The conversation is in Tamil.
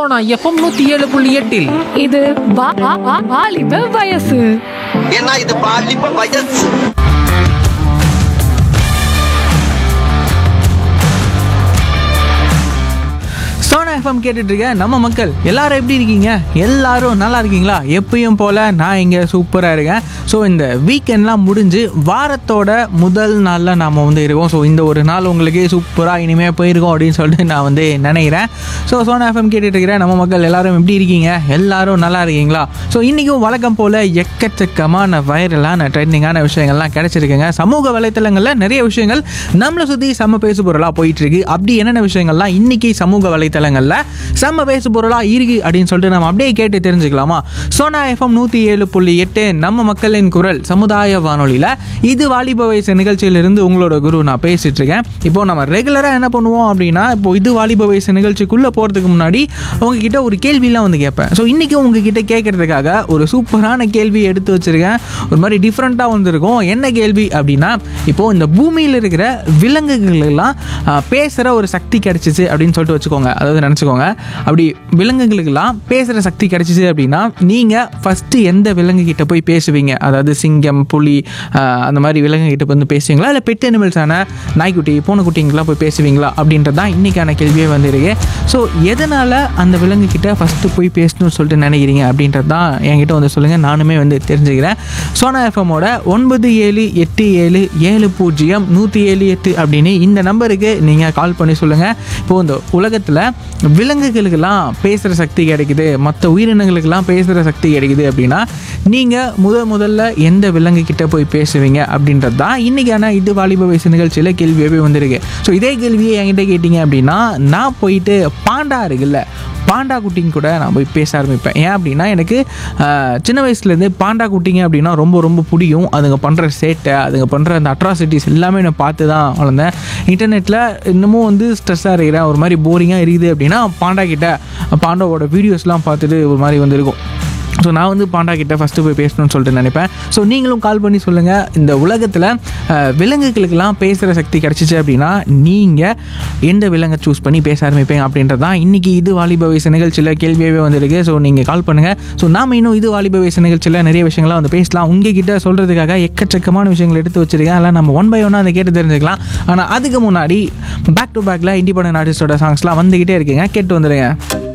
சோனா எஃப்எம் நூத்தி ஏழு புள்ளி எட்டில் இது வா- வா- வா- வாலிப வயசு ஏன்னா இது பாலிப்ப வயசு சோனா எஃப்எம் கேட்டுட்டு இருக்க நம்ம மக்கள் எல்லாரும் எப்படி இருக்கீங்க எல்லாரும் நல்லா இருக்கீங்களா எப்பயும் போல நான் இங்கே சூப்பராக இருக்கேன் ஸோ இந்த வீக்கெண்ட்லாம் முடிஞ்சு வாரத்தோட முதல் நாளில் நாம் வந்து இருக்கோம் ஸோ இந்த ஒரு நாள் உங்களுக்கு சூப்பராக இனிமேல் போயிருக்கோம் அப்படின்னு சொல்லிட்டு நான் வந்து நினைக்கிறேன் ஸோ சோனா எஃப்எம் கேட்டுட்டு இருக்கிற நம்ம மக்கள் எல்லாரும் எப்படி இருக்கீங்க எல்லாரும் நல்லா இருக்கீங்களா ஸோ இன்றைக்கும் வழக்கம் போல் எக்கச்சக்கமான வைரலான ட்ரெண்டிங்கான விஷயங்கள்லாம் கிடைச்சிருக்குங்க சமூக வலைத்தளங்களில் நிறைய விஷயங்கள் நம்மளை சுற்றி செம்ம பேசு பொருளாக போயிட்டு இருக்கு அப்படி என்னென்ன விஷயங்கள்லாம் இன்னைக்கு சமூக வலைத்தளங்களில் செம்ம பேசு பொருளாக இருக்கு அப்படின்னு சொல்லிட்டு நம்ம அப்படியே கேட்டு தெரிஞ்சுக்கலாமா சோனா எஃப்எம் நூற்றி ஏழு புள்ளி எட்டு நம்ம மக்களின் குரல் சமுதாய வானொலியில் இது வாலிப வயசு நிகழ்ச்சியிலிருந்து உங்களோட குரு நான் பேசிட்டு இருக்கேன் இப்போ நம்ம ரெகுலராக என்ன பண்ணுவோம் அப்படின்னா இப்போ இது வாலிப வயசு நிகழ்ச்சிக்குள்ளே போகிறதுக்கு முன்னாடி உங்ககிட்ட ஒரு கேள்விலாம் வந்து கேட்பேன் ஸோ இன்றைக்கி உங்ககிட்ட கேட்கறதுக்காக ஒரு சூப்பரான கேள்வி எடுத்து வச்சிருக்கேன் ஒரு மாதிரி டிஃப்ரெண்ட்டாக வந்திருக்கும் என்ன கேள்வி அப்படின்னா இப்போது இந்த பூமியில் இருக்கிற விலங்குகள் எல்லாம் பேசுகிற ஒரு சக்தி கிடைச்சிச்சு அப்படின்னு சொல்லிட்டு வச்சுக்கோங்க அதாவது நினச்சிக்கோங்க அப்படி விலங்குகளுக்கெல்லாம் பேசுகிற சக்தி கிடைச்சிச்சு அப்படின்னா நீங்கள் ஃபஸ்ட்டு எந்த விலங்கு கிட்ட போய் பேசுவீங்க அதாவது சிங்கம் புலி ஆஹ், அந்த மாதிரி விலங்கு கிட்ட வந்து பேசுவீங்களா இல்லை பெட் அனிமல்ஸான நாய்க்குட்டி பூனைக்குட்டிங்கெல்லாம் போய் பேசுவீங்களா அப்படின்றது தான் இன்றைக்கான கேள்வியே வந்திருக்கு ஸோ எதனால் அந்த விலங்கு கிட்ட ஃபஸ்ட்டு போய் பேசணும்னு சொல்லிட்டு நினைக்கிறீங்க அப்படின்றது தான் என்கிட்ட வந்து சொல்லுங்கள் நானுமே வந்து தெரிஞ்சுக்கிறேன் சோனா எஃப்எம்மோட ஒன்பது ஏழு எட்டு ஏழு ஏழு பூஜ்ஜியம் நூற்றி ஏழு எட்டு அப்படின்னு இந்த நம்பருக்கு நீங்கள் கால் பண்ணி சொல்லுங்கள் இப்போது இந்த உலகத்தில் விலங்குகளுக்கெல்லாம் பேசுகிற சக்தி கிடைக்குது மற்ற உயிரினங்களுக்கெல்லாம் பேசுகிற சக்தி கிடைக்குது அப்படின்னா நீங்கள் முத முதல்ல எந்த விலங்கு கிட்ட போய் பேசுவீங்க அப்படின்றது தான் இன்றைக்கான இது வாலிப வயசு நிகழ்ச்சியில் கேள்வியாகவே வந்திருக்கு ஸோ இதே கேள்வியை என்கிட்ட கேட்டிங்க அப்படின்னா நான் போயிட்டு பாண்டா இருக்குல்ல பாண்டா குட்டிங்க கூட நான் போய் பேச ஆரம்பிப்பேன் ஏன் அப்படின்னா எனக்கு ஆஹ், சின்ன வயசுலேருந்து பாண்டா குட்டிங்க அப்படின்னா ரொம்ப ரொம்ப பிடிக்கும் அதுங்க பண்ணுற சேட்டை அதுங்க பண்ணுற அந்த அட்ராசிட்டிஸ் எல்லாமே நான் பார்த்து தான் வளர்ந்தேன் இன்டர்நெட்டில் இன்னமும் வந்து ஸ்ட்ரெஸ்ஸாக இருக்கிறேன் ஒரு மாதிரி போரிங்காக இருக்குது அப்படின்னா பாண்டா கிட்ட பாண்டாவோட வீடியோஸ்லாம் பார்த்துட்டு ஒரு மாதிரி வந்திருக்கும் ஸோ நான் வந்து பாண்டா கிட்ட ஃபஸ்ட்டு போய் பேசணும்னு சொல்லிட்டு நினைப்பேன் ஸோ நீங்களும் கால் பண்ணி சொல்லுங்கள் இந்த உலகத்தில் அஹ், விலங்குகளுக்கெல்லாம் பேசுகிற சக்தி கிடச்சிச்சு அப்படின்னா நீங்கள் எந்த விலங்கை சூஸ் பண்ணி பேச ஆரம்பிப்பீங்க அப்படின்றது தான் இன்றைக்கி இது வாலிப வயசு நிகழ்ச்சியில் கேள்வியாகவே வந்திருக்கு ஸோ நீங்கள் கால் பண்ணுங்கள் ஸோ நாம இன்னும் இது வாலிப வயசு நிகழ்ச்சியில் நிறைய விஷயங்கள்லாம் வந்து பேசலாம் உங்ககிட்ட சொல்கிறதுக்காக எக்கச்சக்கமான விஷயங்கள் எடுத்து வச்சிருக்கேன் அதெல்லாம் நம்ம ஒன் பை ஒன்னாக அதை கேட்டு தெரிஞ்சுக்கலாம் ஆனால் அதுக்கு முன்னாடி பேக் டு பேக்கில் இண்டிபெண்டன்ட் ஆர்டிஸ்டோட சாங்ஸ்லாம் வந்துக்கிட்டே இருக்குங்க கேட்டு வந்துடுங்க